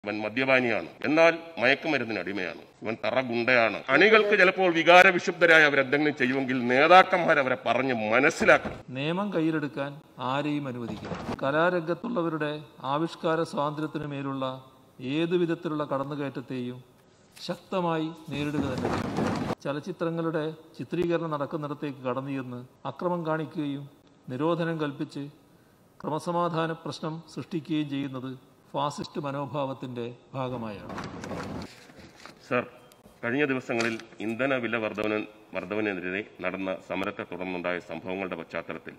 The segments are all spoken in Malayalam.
ഇവൻ മദ്യപാനിയാണ് എന്നാൽ മയക്കുമരുന്നിന് അടിമയാണ് ഇവൻ തറ ഗുണ്ടയാണ് അണികൾക്ക് ചിലപ്പോൾ വികാരവിശുദ്ധരായി അവരെന്തെങ്കിലും ചെയ്യുമെങ്കിൽ നേതാക്കന്മാർ അവരെ പറഞ്ഞ് മനസ്സിലാക്കണം നിയമം കയ്യിലെടുക്കാൻ ആരെയും അനുവദിക്കില്ല കലാരംഗത്തുള്ളവരുടെ ആവിഷ്കാര സ്വാതന്ത്ര്യത്തിനു മേലുള്ള ഏതു വിധത്തിലുള്ള കടന്നുകയറ്റത്തെയും ശക്തമായി നേരിടുക തന്നെ ചെയ്യും ചലച്ചിത്രങ്ങളുടെ ചിത്രീകരണം നടക്കുന്നിടത്തേക്ക് കടന്നു ചെന്ന് അക്രമം കാണിക്കുകയും നിരോധനം കൽപ്പിച്ച് ക്രമസമാധാന പ്രശ്നം സൃഷ്ടിക്കുകയും ചെയ്യുന്നത് ഫാസിസ്റ്റ് മനോഭാവത്തിന്റെ ഭാഗമായാണ് സർ കഴിഞ്ഞ ദിവസങ്ങളിൽ ഇന്ധന വില വർധന വർധവനെതിരെ നടന്ന സമരത്തെ തുടർന്നുണ്ടായ സംഭവങ്ങളുടെ പശ്ചാത്തലത്തിൽ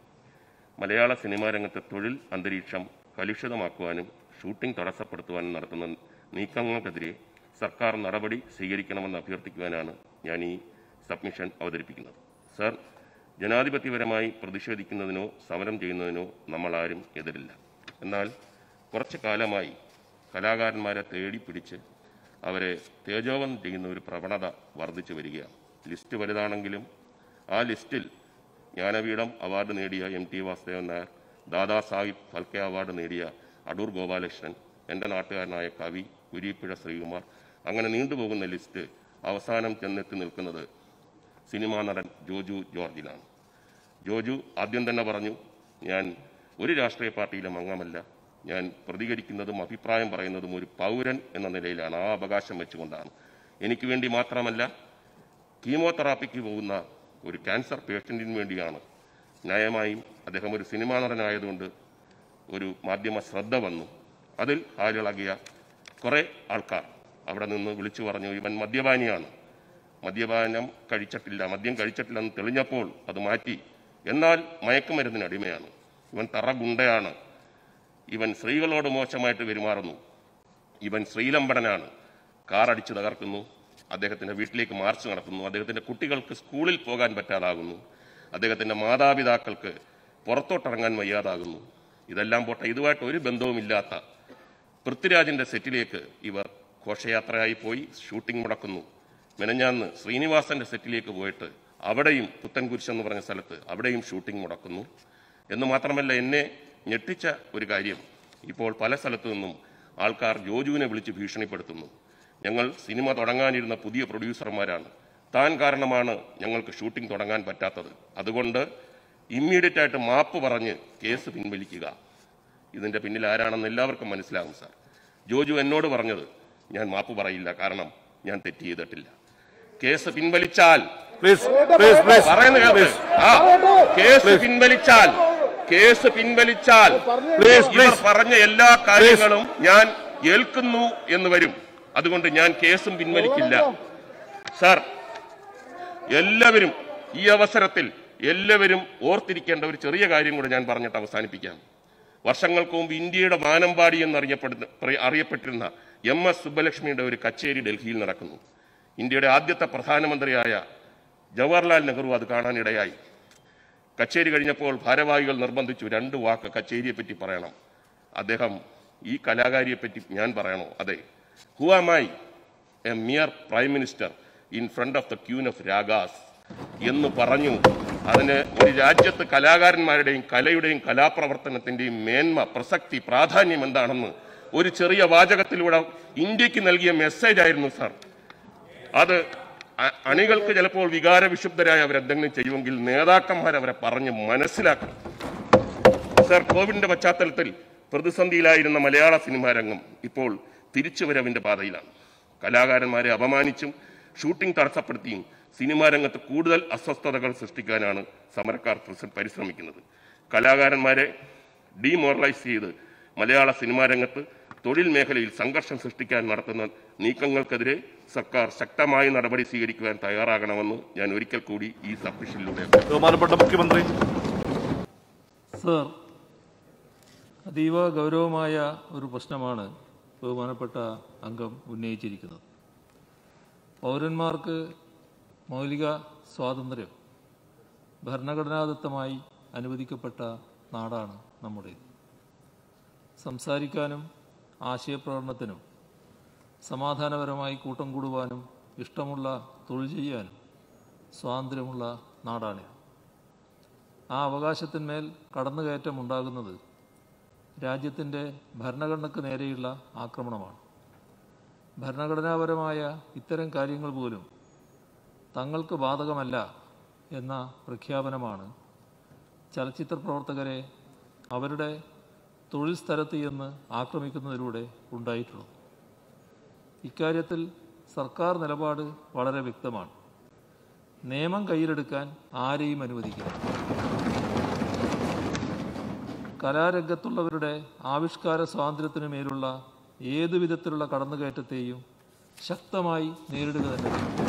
മലയാള സിനിമാ രംഗത്തെ തൊഴിൽ അന്തരീക്ഷം കലുഷിതമാക്കുവാനും ഷൂട്ടിംഗ് തടസ്സപ്പെടുത്തുവാനും നടത്തുന്ന നീക്കങ്ങൾക്കെതിരെ സർക്കാർ നടപടി സ്വീകരിക്കണമെന്ന് അഭ്യർത്ഥിക്കുവാനാണ് ഞാൻ ഈ സബ്മിഷൻ അവതരിപ്പിക്കുന്നത് സർ ജനാധിപത്യപരമായി പ്രതിഷേധിക്കുന്നതിനോ സമരം ചെയ്യുന്നതിനോ നമ്മളാരും എതിരില്ല എന്നാൽ കുറച്ചു കാലമായി കലാകാരന്മാരെ തേടി പിടിച്ച് അവരെ തേജോവനം ചെയ്യുന്ന ഒരു പ്രവണത വർദ്ധിച്ചു വരികയാണ് ലിസ്റ്റ് വലുതാണെങ്കിലും ആ ലിസ്റ്റിൽ ജ്ഞാനപീഠം അവാർഡ് നേടിയ M T Vasudevan Nair Dada Saheb Phalke award നേടിയ അടൂർ ഗോപാലകൃഷ്ണൻ എൻ്റെ നാട്ടുകാരനായ കവി കുരീപ്പുഴ ശ്രീകുമാർ അങ്ങനെ നീണ്ടുപോകുന്ന ലിസ്റ്റ് അവസാനം ചെന്നെത്തി നിൽക്കുന്നത് സിനിമാ നടൻ ജോജു ജോർജിലാണ് ജോജു ആദ്യം തന്നെ പറഞ്ഞു ഞാൻ ഒരു രാഷ്ട്രീയ പാർട്ടിയിലും അംഗമല്ല ഞാൻ പ്രതികരിക്കുന്നതും അഭിപ്രായം പറയുന്നതും ഒരു പൗരൻ എന്ന നിലയിലാണ് ആ അവകാശം വെച്ചുകൊണ്ടാണ് എനിക്ക് വേണ്ടി മാത്രമല്ല കീമോതെറാപ്പിക്ക് പോകുന്ന ഒരു ക്യാൻസർ പേഷ്യൻറ്റിന് വേണ്ടിയാണ് ന്യായമായും അദ്ദേഹം ഒരു സിനിമാ നടനായതുകൊണ്ട് ഒരു മാധ്യമ ശ്രദ്ധ വന്നു അതിൽ ഹാലിളകിയ കുറേ ആൾക്കാർ അവിടെ നിന്ന് വിളിച്ചു പറഞ്ഞു ഇവൻ മദ്യപാനിയാണ് മദ്യപാനം കഴിച്ചിട്ടില്ല മദ്യം കഴിച്ചിട്ടില്ലെന്ന് തെളിഞ്ഞപ്പോൾ അത് മാറ്റി എന്നാൽ മയക്കുമരുന്നിന് അടിമയാണ് ഇവൻ തറ ഗുണ്ടയാണ് ഇവൻ സ്ത്രീകളോട് മോശമായിട്ട് പെരുമാറുന്നു ഇവൻ ശ്രീലമ്പടനാണ് കാർ അടിച്ചു തകർക്കുന്നു അദ്ദേഹത്തിന്റെ വീട്ടിലേക്ക് മാർച്ച് നടത്തുന്നു അദ്ദേഹത്തിന്റെ കുട്ടികൾക്ക് സ്കൂളിൽ പോകാൻ പറ്റാതാകുന്നു അദ്ദേഹത്തിന്റെ മാതാപിതാക്കൾക്ക് പുറത്തോട്ടിറങ്ങാൻ വയ്യാതാകുന്നു ഇതെല്ലാം പോട്ടെ ഇതുമായിട്ട് ഒരു ബന്ധവുമില്ലാത്ത പൃഥ്വിരാജിന്റെ സെറ്റിലേക്ക് ഇവർ ഘോഷയാത്രയായി പോയി ഷൂട്ടിംഗ് മുടക്കുന്നു മെനഞ്ഞാന്ന് ശ്രീനിവാസന്റെ സെറ്റിലേക്ക് പോയിട്ട് അവിടെയും പുത്തൻകുരിശ് എന്ന് പറഞ്ഞ സ്ഥലത്ത് അവിടെയും ഷൂട്ടിംഗ് മുടക്കുന്നു എന്ന് മാത്രമല്ല എന്നെ ഞെട്ടിച്ച ഒരു കാര്യം ഇപ്പോൾ പല സ്ഥലത്തു നിന്നും ആൾക്കാർ ജോജുവിനെ വിളിച്ച് ഭീഷണിപ്പെടുത്തുന്നു ഞങ്ങൾ സിനിമ തുടങ്ങാനിരുന്ന പുതിയ പ്രൊഡ്യൂസർമാരാണ് താൻ കാരണമാണ് ഞങ്ങൾക്ക് ഷൂട്ടിംഗ് തുടങ്ങാൻ പറ്റാത്തത് അതുകൊണ്ട് ഇമ്മീഡിയറ്റ് ആയിട്ട് മാപ്പ് പറഞ്ഞ് കേസ് പിൻവലിക്കുക ഇതിന്റെ പിന്നിൽ ആരാണെന്ന് എല്ലാവർക്കും മനസ്സിലാകും സാർ ജോജു എന്നോട് പറഞ്ഞത് ഞാൻ മാപ്പ് പറയില്ല കാരണം ഞാൻ തെറ്റ് ചെയ്തിട്ടില്ല കേസ് പിൻവലിച്ചാൽ പ്ലീസ് പ്ലീസ് പ്ലീസ് പറയുന്ന കേൾക്ക് ആ കേസ് പിൻവലിച്ചാൽ കേസ് പിൻവലിച്ചാൽ Please, ഇവർ please. പറഞ്ഞ എല്ലാ കാര്യങ്ങളും ഞാൻ ഏൽക്കുന്നു എന്ന് വരും അതുകൊണ്ട് ഞാൻ കേസും പിൻവലിക്കില്ല സാർ എല്ലാവരും ഈ അവസരത്തിൽ എല്ലാവരും ഓർത്തിരിക്കേണ്ട ഒരു ചെറിയ കാര്യം കൂടെ ഞാൻ പറഞ്ഞിട്ട് അവസാനിപ്പിക്കാം വർഷങ്ങൾക്ക് മുമ്പ് ഇന്ത്യയുടെ വാനമ്പാടി എന്നറിയപ്പെടുന്ന പ്രി- അറിയപ്പെട്ടിരുന്ന എം എസ് സുബ്ബലക്ഷ്മിയുടെ ഒരു കച്ചേരി ഡൽഹിയിൽ നടക്കുന്നു ഇന്ത്യയുടെ ആദ്യത്തെ പ്രധാനമന്ത്രിയായ ജവഹർലാൽ നെഹ്റു അത് കാണാനിടയായി കച്ചേരി കഴിഞ്ഞപ്പോൾ ഭാരവാഹികൾ നിർബന്ധിച്ചു രണ്ട് വാക്ക് കച്ചേരിയെ പറ്റി പറയണം അദ്ദേഹം ഈ കലാകാരിയെ പറ്റി ഞാൻ പറയണോ അതെ who am I a mere prime minister in front of the queen of ragas എന്ന് പറഞ്ഞു അതിന് ഒരു രാജ്യത്ത് കലാകാരന്മാരുടെയും കലയുടെയും കലാപ്രവർത്തനത്തിന്റെയും മേന്മ പ്രസക്തി പ്രാധാന്യം എന്താണെന്ന് ഒരു ചെറിയ വാചകത്തിലൂടെ ഇന്ത്യക്ക് നൽകിയ മെസ്സേജ് ആയിരുന്നു സാർ അത് അ- അണികൾക്ക് ചിലപ്പോൾ വികാരവിശുദ്ധരായി അവരെന്തെങ്കിലും ചെയ്യുമെങ്കിൽ നേതാക്കന്മാർ അവരെ പറഞ്ഞ് മനസ്സിലാക്കണം സർ കോവിഡിന്റെ പശ്ചാത്തലത്തിൽ പ്രതിസന്ധിയിലായിരുന്ന മലയാള സിനിമാ രംഗം ഇപ്പോൾ തിരിച്ചുവരവിന്റെ പാതയിലാണ് കലാകാരന്മാരെ അപമാനിച്ചും ഷൂട്ടിംഗ് തടസ്സപ്പെടുത്തിയും സിനിമാ രംഗത്ത് കൂടുതൽ അസ്വസ്ഥതകൾ സൃഷ്ടിക്കാനാണ് സമരക്കാർ പരിശ്ര- പരിശ്രമിക്കുന്നത് കലാകാരന്മാരെ ഡീമോറലൈസ് ചെയ്ത് മലയാള സിനിമാ രംഗത്ത് തൊഴിൽ മേഖലയിൽ സംഘർഷം സൃഷ്ടിക്കാൻ നടത്തുന്ന നീക്കങ്ങൾക്കെതിരെ സർക്കാർ ശക്തമായ നടപടി സ്വീകരിക്കുവാൻ തയ്യാറാകണമെന്ന് ഞാൻ ഒരിക്കൽ കൂടി ഈ സബ്മിഷനിലൂടെ ബഹുമാനപ്പെട്ട മുഖ്യമന്ത്രി സർ അതീവ ഗൗരവമായ ഒരു പ്രശ്നമാണ് ബഹുമാനപ്പെട്ട അംഗം ഉന്നയിച്ചിരിക്കുന്നത് പൗരന്മാർക്ക് മൗലിക സ്വാതന്ത്ര്യം ഭരണഘടനാദത്തമായി അനുവദിക്കപ്പെട്ട നാടാണ് നമ്മുടേത് സംസാരിക്കാനും ആശയപ്രകടനത്തിനും സമാധാനപരമായി കൂട്ടം കൂടുവാനും ഇഷ്ടമുള്ള തൊഴിൽ ചെയ്യാനും സ്വാതന്ത്ര്യമുള്ള നാടാണിത് ആ അവകാശത്തിന്മേൽ കടന്നുകയറ്റം ഉണ്ടാകുന്നത് രാജ്യത്തിൻ്റെ ഭരണഘടനയ്ക്ക് നേരെയുള്ള ആക്രമണമാണ് ഭരണഘടനാപരമായ ഇത്തരം കാര്യങ്ങൾ പോലും തങ്ങൾക്ക് ബാധകമല്ല എന്ന പ്രഖ്യാപനമാണ് ചലച്ചിത്ര പ്രവർത്തകരെ അവരുടെ തൊഴിൽ സ്ഥലത്ത് ചെന്ന് ആക്രമിക്കുന്നതിലൂടെ ഉണ്ടായിട്ടുള്ളത് ഇക്കാര്യത്തിൽ സർക്കാർ നിലപാട് വളരെ വ്യക്തമാണ് നിയമം കയ്യിലെടുക്കാൻ ആരെയും അനുവദിക്കില്ല കലാരംഗത്തുള്ളവരുടെ ആവിഷ്കാര സ്വാതന്ത്ര്യത്തിനു മേലുള്ള ഏതു വിധത്തിലുള്ള കടന്നുകയറ്റത്തെയും ശക്തമായി നേരിടുക തന്നെ ചെയ്യും.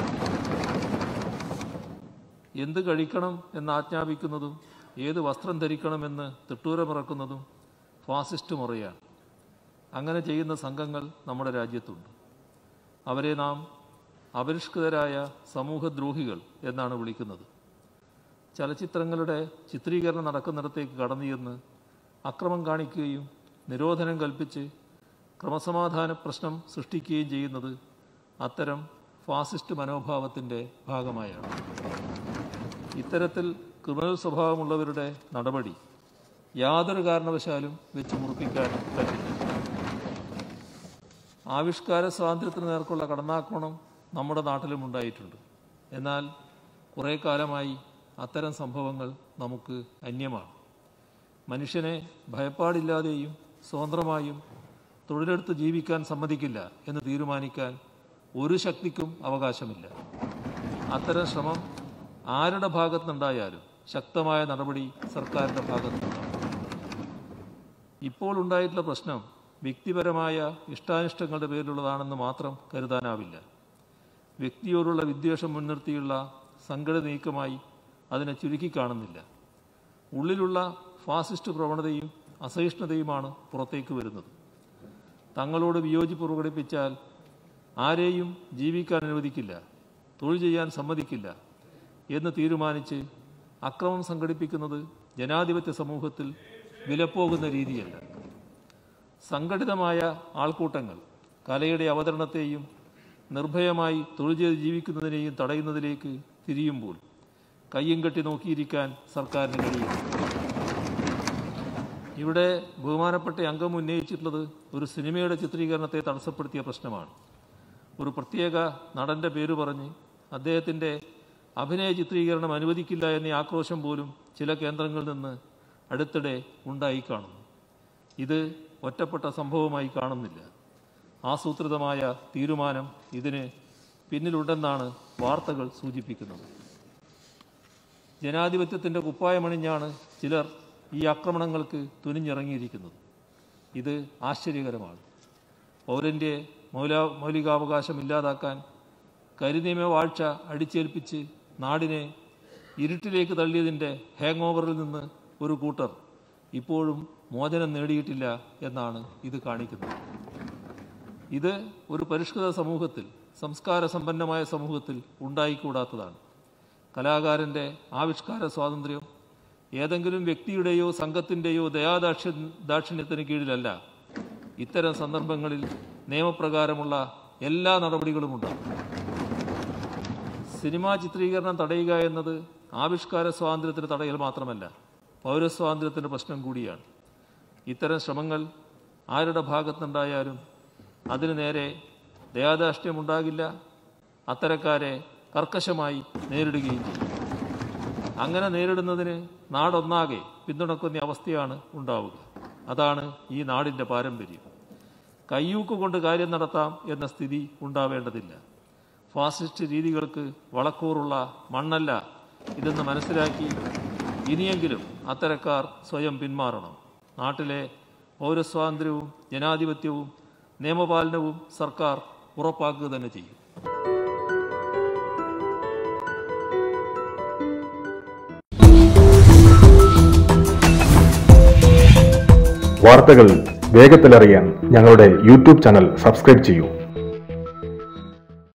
എന്ത് കഴിക്കണം എന്ന് ആജ്ഞാപിക്കുന്നതും ഏത് വസ്ത്രം ധരിക്കണമെന്ന് തിട്ടൂരമിറക്കുന്നതും ഫാസിസ്റ്റ് മുറയാണ് അങ്ങനെ ചെയ്യുന്ന സംഘങ്ങൾ നമ്മുടെ രാജ്യത്തുണ്ട് അവരെ നാം അപരിഷ്കൃതരായ സമൂഹദ്രോഹികൾ എന്നാണ് വിളിക്കുന്നത് ചലച്ചിത്രങ്ങളുടെ ചിത്രീകരണം നടക്കുന്നിടത്തേക്ക് കടന്നു ചെന്ന് അക്രമം കാണിക്കുകയും നിരോധനം കൽപ്പിച്ച് ക്രമസമാധാന പ്രശ്നം സൃഷ്ടിക്കുകയും ചെയ്യുന്നത് അത്തരം ഫാസിസ്റ്റ് മനോഭാവത്തിൻ്റെ ഭാഗമായാണ് ഇത്തരത്തിൽ ക്രിമിനൽ സ്വഭാവമുള്ളവരുടെ നടപടി യാതൊരു കാരണവശാലും വെച്ച് മുറിപ്പിക്കാൻ പറ്റില്ല ആവിഷ്കാര സ്വാതന്ത്ര്യത്തിന് നേർക്കുള്ള കടന്നാക്രമണം നമ്മുടെ നാട്ടിലും ഉണ്ടായിട്ടുണ്ട് എന്നാൽ കുറേ കാലമായി അത്തരം സംഭവങ്ങൾ നമുക്ക് അന്യമാണ് മനുഷ്യനെ ഭയപ്പാടില്ലാതെയും സ്വതന്ത്രമായും തൊഴിലെടുത്ത് ജീവിക്കാൻ സമ്മതിക്കില്ല എന്ന് തീരുമാനിക്കാൻ ഒരു ശക്തിക്കും അവകാശമില്ല അത്തരം ശ്രമം ആരുടെ ഭാഗത്തുനിന്നുണ്ടായാലും ശക്തമായ നടപടി സർക്കാരിൻ്റെ ഭാഗത്തുനിന്നുണ്ടാകും ഇപ്പോൾ ഉണ്ടായിട്ടുള്ള പ്രശ്നം വ്യക്തിപരമായ ഇഷ്ടാനിഷ്ടങ്ങളുടെ പേരിലുള്ളതാണെന്ന് മാത്രം കരുതാനാവില്ല വ്യക്തിയോടുള്ള വിദ്വേഷം മുൻനിർത്തിയുള്ള സംഘടിത നീക്കമായി അതിനെ ചുരുക്കി കാണുന്നില്ല ഉള്ളിലുള്ള ഫാസിസ്റ്റ് പ്രവണതയും അസഹിഷ്ണുതയുമാണ് പുറത്തേക്ക് വരുന്നത് തങ്ങളോട് വിയോജിപ്പ് പ്രകടിപ്പിച്ചാൽ ആരെയും ജീവിക്കാൻ അനുവദിക്കില്ല തൊഴിൽ ചെയ്യാൻ സമ്മതിക്കില്ല എന്ന് തീരുമാനിച്ച് അക്രമം സംഘടിപ്പിക്കുന്നത് ജനാധിപത്യ സമൂഹത്തിൽ വിലപ്പോകുന്ന രീതിയല്ല സംഘടിതമായ ആൾക്കൂട്ടങ്ങൾ കലയുടെ അവതരണത്തെയും നിർഭയമായി തൊഴിൽ ചെയ്ത് ജീവിക്കുന്നതിനെയും തടയുന്നതിലേക്ക് തിരിയുമ്പോൾ കയ്യും കെട്ടി നോക്കിയിരിക്കാൻ സർക്കാരിന് കഴിയും ഇവിടെ ബഹുമാനപ്പെട്ട അംഗം ഉന്നയിച്ചിട്ടുള്ളത് ഒരു സിനിമയുടെ ചിത്രീകരണത്തെ തടസ്സപ്പെടുത്തിയ പ്രശ്നമാണ് ഒരു പ്രത്യേക നടന്റെ പേര് പറഞ്ഞ് അദ്ദേഹത്തിൻ്റെ അഭിനയ ചിത്രീകരണം അനുവദിക്കില്ല എന്ന ആക്രോശം പോലും ചില കേന്ദ്രങ്ങളിൽ നിന്ന് അടുത്തിടെ ഉണ്ടായി കാണുന്നു ഇത് ഒറ്റപ്പെട്ട സംഭവമായി കാണുന്നില്ല ആസൂത്രിതമായ തീരുമാനം ഇതിന് പിന്നിലുണ്ടെന്നാണ് വാർത്തകൾ സൂചിപ്പിക്കുന്നത് ജനാധിപത്യത്തിൻ്റെ കുപ്പായമണിഞ്ഞാണ് ചിലർ ഈ ആക്രമണങ്ങൾക്ക് തുനിഞ്ഞിറങ്ങിയിരിക്കുന്നത് ഇത് ആശ്ചര്യകരമാണ് പൗരൻ്റെ മൗല മൗലികാവകാശം ഇല്ലാതാക്കാൻ കരിനിയമ വാഴ്ച അടിച്ചേൽപ്പിച്ച് നാടിനെ ഇരുട്ടിലേക്ക് തള്ളിയതിൻ്റെ ഹാങ് ഓവറിൽ നിന്ന് ഒരു കൂട്ടർ ഇപ്പോഴും മോചനം നേടിയിട്ടില്ല എന്നാണ് ഇത് കാണിക്കുന്നത് ഇത് ഒരു പരിഷ്കൃത സമൂഹത്തിൽ സംസ്കാര സമ്പന്നമായ സമൂഹത്തിൽ ഉണ്ടായിക്കൂടാത്തതാണ് കലാകാരൻ്റെ ആവിഷ്കാര സ്വാതന്ത്ര്യം ഏതെങ്കിലും വ്യക്തിയുടെയോ സംഘത്തിൻ്റെയോ ദയാദാക്ഷി ദാക്ഷിണ്യത്തിന് കീഴിലല്ല ഇത്തരം സന്ദർഭങ്ങളിൽ നിയമപ്രകാരമുള്ള എല്ലാ നടപടികളുമുണ്ടാകും സിനിമാ ചിത്രീകരണം തടയുക എന്നത് ആവിഷ്കാര സ്വാതന്ത്ര്യത്തിന് തടയൽ മാത്രമല്ല പൗരസ്വാതന്ത്ര്യത്തിൻ്റെ പ്രശ്നം കൂടിയാണ് ഇത്തരം ശ്രമങ്ങൾ ആരുടെ ഭാഗത്തുനിന്നുണ്ടായാലും അതിനു നേരെ ദയാദാഷ്ട്യമുണ്ടാകില്ല അത്തരക്കാരെ കർക്കശമായി നേരിടുകയും ചെയ്യും അങ്ങനെ നേരിടുന്നതിന് നാടൊന്നാകെ പിന്തുണക്കുന്ന അവസ്ഥയാണ് ഉണ്ടാവുക അതാണ് ഈ നാടിൻ്റെ പാരമ്പര്യം കയ്യൂക്ക് കൊണ്ട് കാര്യം നടത്താം എന്ന സ്ഥിതി ഉണ്ടാവേണ്ടതില്ല ഫാസിസ്റ്റ് രീതികൾക്ക് വളക്കൂറുള്ള മണ്ണല്ല ഇതെന്ന് മനസ്സിലാക്കി ഇനിയെങ്കിലും അത്തരക്കാർ സ്വയം പിന്മാറണം നാട്ടിലെ പൗരസ്വാതന്ത്ര്യവും ജനാധിപത്യവും നിയമപാലനവും സർക്കാർ ഉറപ്പാക്കുക തന്നെ ചെയ്യും വാർത്തകൾ വേഗത്തിലറിയാൻ ഞങ്ങളുടെ യൂട്യൂബ് ചാനൽ സബ്സ്ക്രൈബ് ചെയ്യൂ